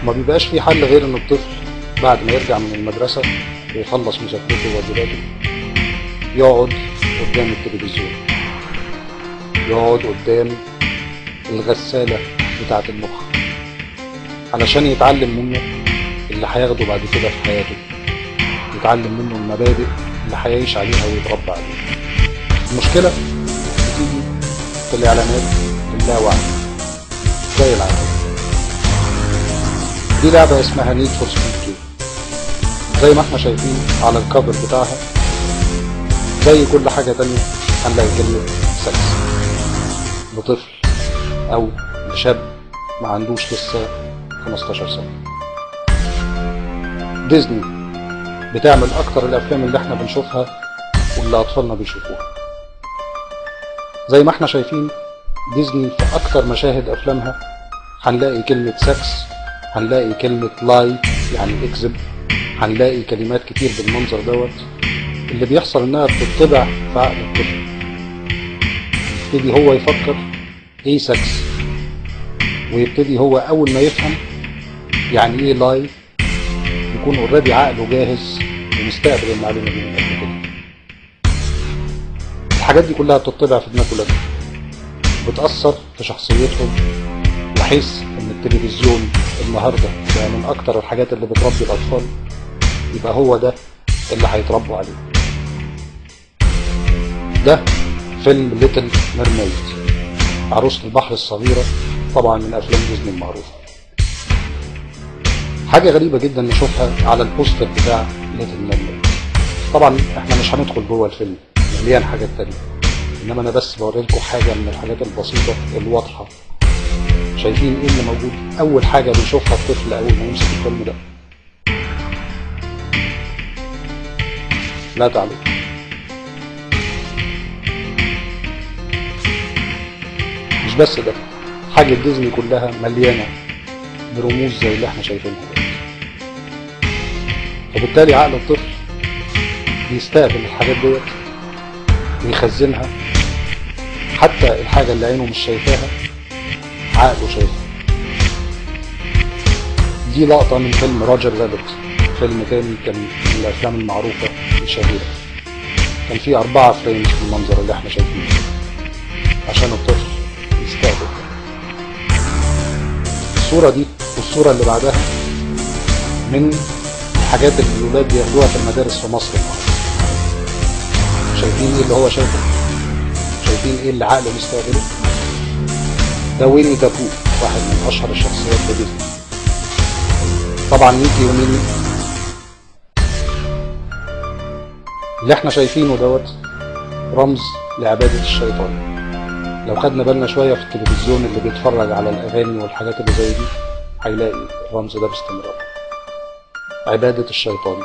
وما بيبقاش في حل غير ان الطفل بعد ما يرجع من المدرسة ويخلص مذاكرته وواجباته يقعد قدام التلفزيون يقعد قدام الغسالة بتاعة المخ علشان يتعلم منه اللي هياخده بعد كده في حياته يتعلم منه المبادئ اللي هيعيش عليها ويتربى عليها المشكلة بتيجي في الإعلانات اللاوعي زي العادة دي لعبة اسمها نيد فور سبيد 2 زي ما احنا شايفين على الكفر بتاعها زي كل حاجة تانية هنلاقي كلمة سكس لطفل أو لشاب ما عندوش لسه 15 سنة ديزني بتعمل أكتر الأفلام اللي احنا بنشوفها واللي أطفالنا بيشوفوها زي ما احنا شايفين ديزني في أكتر مشاهد أفلامها هنلاقي كلمة سكس هنلاقي كلمة لاي يعني اكذب هنلاقي كلمات كتير بالمنظر دوت اللي بيحصل انها بتطبع في عقل الطفل يبتدي هو يفكر ايه سكس ويبتدي هو اول ما يفهم يعني ايه لاي يكون اوريدي عقله جاهز ومستقبل المعلومه دي من قبل كده الحاجات دي كلها بتطبع في دماغ ولادنا بتأثر في شخصيتهم بحيث ان التلفزيون النهارده بقى من اكتر الحاجات اللي بتربي الاطفال يبقى هو ده اللي هيتربوا عليه ده فيلم ليتل ميرميد عروسة البحر الصغيرة طبعا من افلام ديزني المعروفة حاجة غريبة جدا نشوفها على البوستر بتاع ليتل ميرميد طبعا احنا مش هندخل جوه الفيلم مليان حاجات تانية انما انا بس بوريلكم حاجة من الحاجات البسيطة الواضحة شايفين ايه اللي موجود اول حاجة بيشوفها الطفل اول ما يمسك الفيلم ده لا تعليق مش بس ده حاجة ديزني كلها مليانة برموز زي اللي احنا شايفينها دي فبالتالي عقل الطفل بيستقبل الحاجات ديت ويخزنها حتى الحاجة اللي عينه مش شايفاها عقله شايفها دي لقطة من فيلم راجر رابت فيلم تاني كان من الأفلام المعروفة الشهيرة كان فيه أربعة فريمز بالمنظر اللي احنا شايفينه عشان الطفل يستقبل الصورة دي والصورة اللي بعدها من الحاجات اللي الولاد بياخدوها في المدارس في مصر النهارده شايفين ايه اللي هو شايفه شايفين ايه اللي عقله مستقبله ده ويني ذا بو واحد من اشهر الشخصيات في ديزني طبعا ميكي وميني اللي احنا شايفينه دوت رمز لعبادة الشيطان لو خدنا بالنا شوية في التلفزيون اللي بيتفرج على الأغاني والحاجات اللي زي دي هيلاقي الرمز ده باستمرار عبادة الشيطان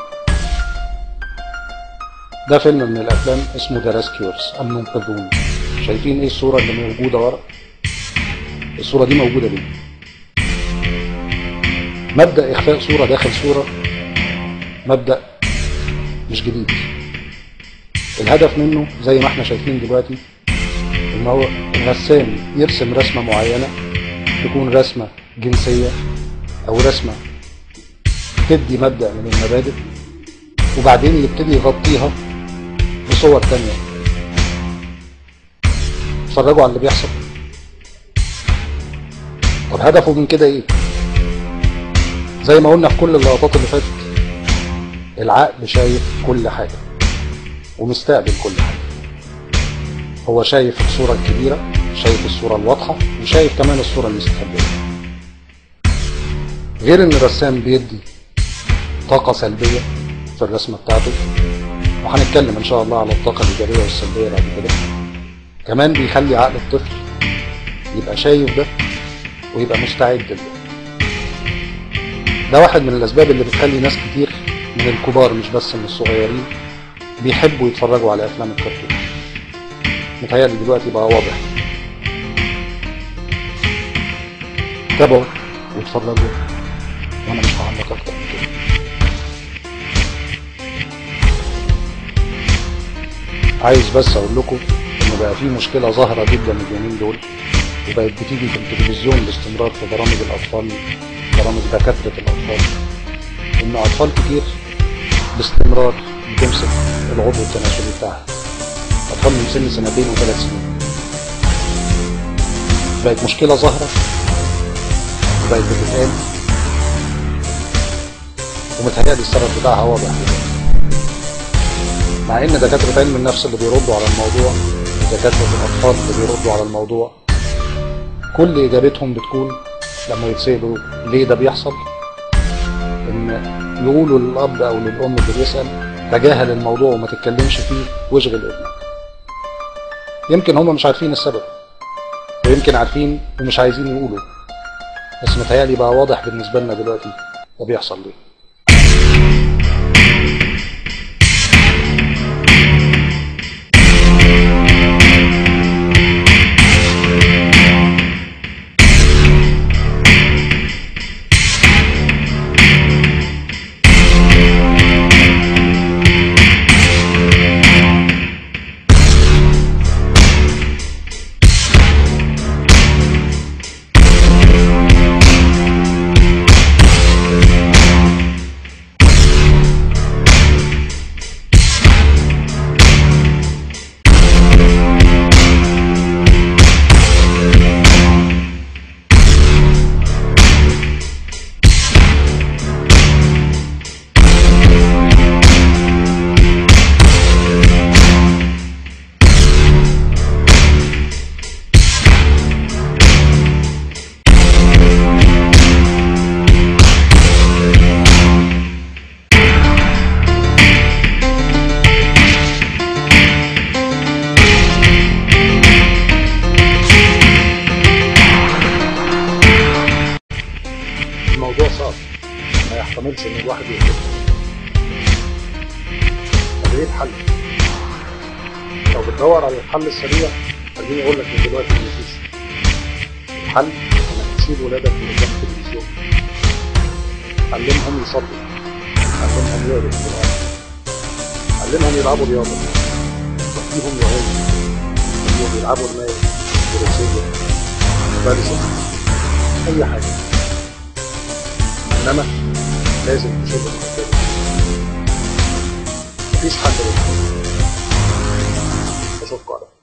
ده فيلم من الأفلام اسمه ذا ريسكيورز المنقذون شايفين ايه الصورة اللي موجودة ورا الصورة دي موجودة ليه مبدأ إخفاء صورة داخل صورة مبدأ مش جديد الهدف منه زي ما احنا شايفين دلوقتي ان هو الرسام يرسم رسمة معينة تكون رسمة جنسية او رسمة تدي مبدأ من المبادئ وبعدين يبتدي يغطيها بصور تانية اتفرجوا على اللي بيحصل طب هدفه من كده ايه زي ما قلنا في كل اللقطات اللي فاتت العقل شايف كل حاجة ومستقبل كل حاجة هو شايف الصورة الكبيرة شايف الصورة الواضحة وشايف كمان الصورة المستخبية غير ان الرسام بيدي طاقة سلبية في الرسمة بتاعته وهنتكلم ان شاء الله على الطاقة الإيجابية والسلبية بعد كده كمان بيخلي عقل الطفل يبقى شايف ده ويبقى مستعد لده ده واحد من الأسباب اللي بتخلي ناس كتير من الكبار مش بس من الصغيرين بيحبوا يتفرجوا على أفلام الكرتون متهيألي دلوقتي بقى واضح تابعوا واتفرجوا وأنا مش هعلق أكتر من كده عايز بس أقول لكم إن بقى في مشكلة ظاهرة جدا اليومين دول وبقت بتيجي في التلفزيون باستمرار في برامج الأطفال برامج دكاترة الأطفال إن أطفال كتير باستمرار بتمسك العضو التناسلي بتاعها أطفال من سن سنتين وثلاث سنين بقت مشكلة ظاهرة بقت بتتقال ومتهيألي السبب بتاعها واضح مع ان دكاترة علم النفس اللي بيردوا على الموضوع دكاترة الاطفال اللي بيردوا على الموضوع كل اجابتهم بتكون لما يتسألوا ليه ده بيحصل ان يقولوا للاب او للام اللي بيسأل تجاهل الموضوع وما تتكلمش فيه واشغل ابنك يمكن هم مش عارفين السبب ويمكن عارفين ومش عايزين يقولوا بس متهيألي بقى واضح بالنسبة لنا دلوقتي ده بيحصل ليه الموضوع صعب ما يحتملش ان الواحد يكتب طب ايه الحل؟ لو بتدور على الحل السريع خليني اقول لك من دلوقتي ان مفيش الحل انك تسيب ولادك من قدام التلفزيون علمهم يصلوا علمهم يقروا القران علمهم يلعبوا رياضه وفيهم يعوموا خليهم يلعبوا الماء الروسيه فارسه اي حاجه انما لازم تشوف المشكله مفيش حل غير كده. اشوفكم على خير